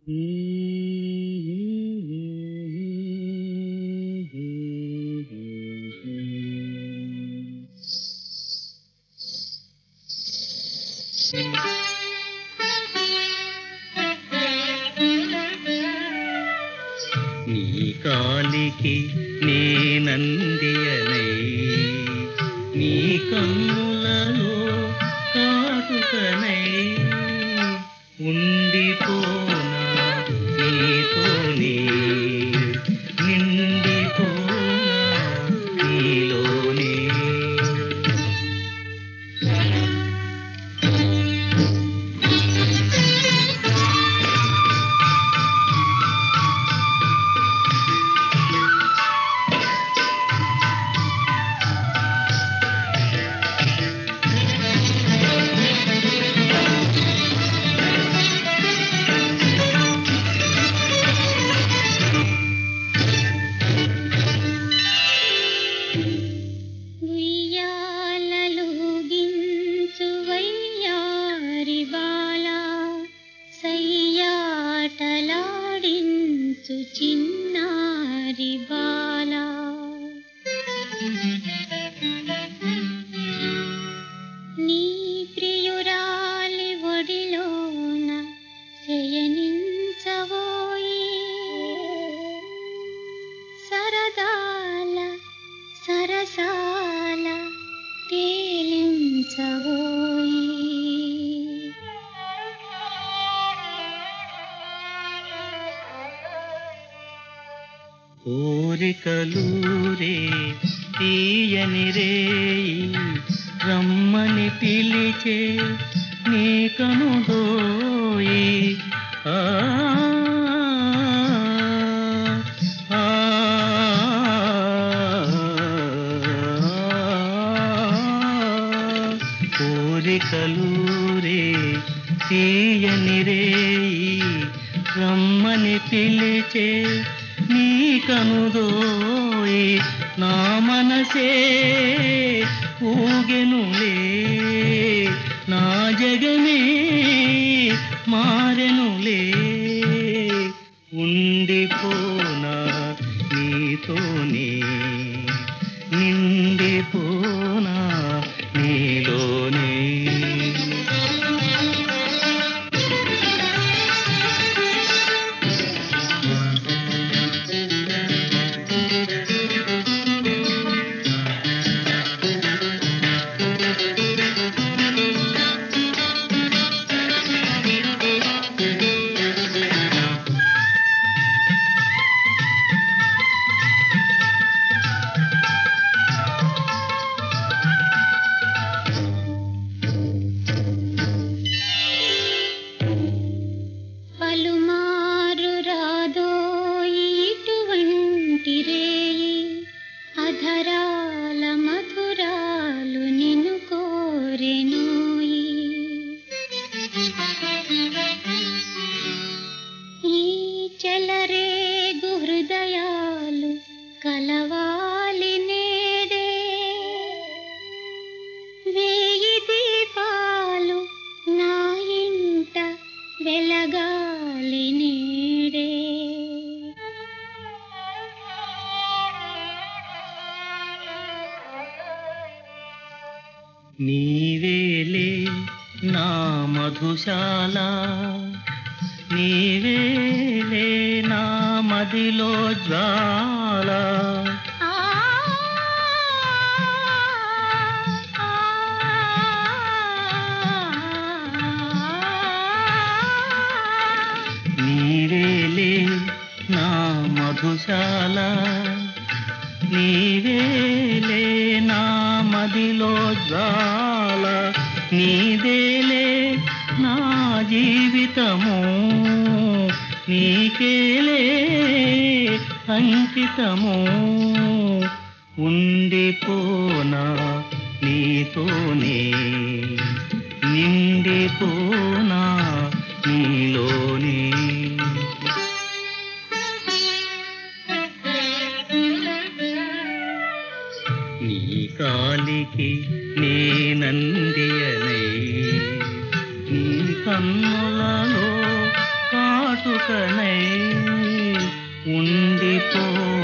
నీ కాలికి నేనందియనై నీ కన్నులలో కాటుకనై ఉండిపోనా నీతోనే నిండిపోనా నీలోనే ఉయ్యాలలుగించు వయ్యారి బాల సయ్యాటలాడించు చిన్నారి బాల నీ ప్రియురాలి ఒడిలోన శయనించవోయి సరదాల సరసాల తేలించవోయి కోరికలూరే తీయని రేయి రమ్మని పిలిచే నీ కనుదోయి ఆ ఆ, కోరికలూరే తీయని రేయి రమ్మని పిలిచే నీ కనుదోయి నా మనసే ఊగెనులే నా జగమే మారెనులే ఉండిపోనా నీతోనే నిండిపోనా నీలోనే పలుమారు రాదోయి ఇటువంటి రేయి అధరాల మధురాలు నిన్ను కోరెనోయి ఈ చెలరేగు హృదయాలు కలవాలి నేడే వేయి దీపాలు నా ఇంట వెలగాలి నీడే నీవేలే నా మధుశాల నీవేలే నా మదిలో జ్వాల ఆ నీవేలే నా మధుశాల నీవేలే నా మదిలో జ్వాల నీదేలే నా జీవితము నీకేలే అంకితము ఉండిపోనా నీతోనే నిండిపోనా నీలోనే నీ కాలికి నేనందియనై నీ కన్నులలో కాటుకనై నిండిపో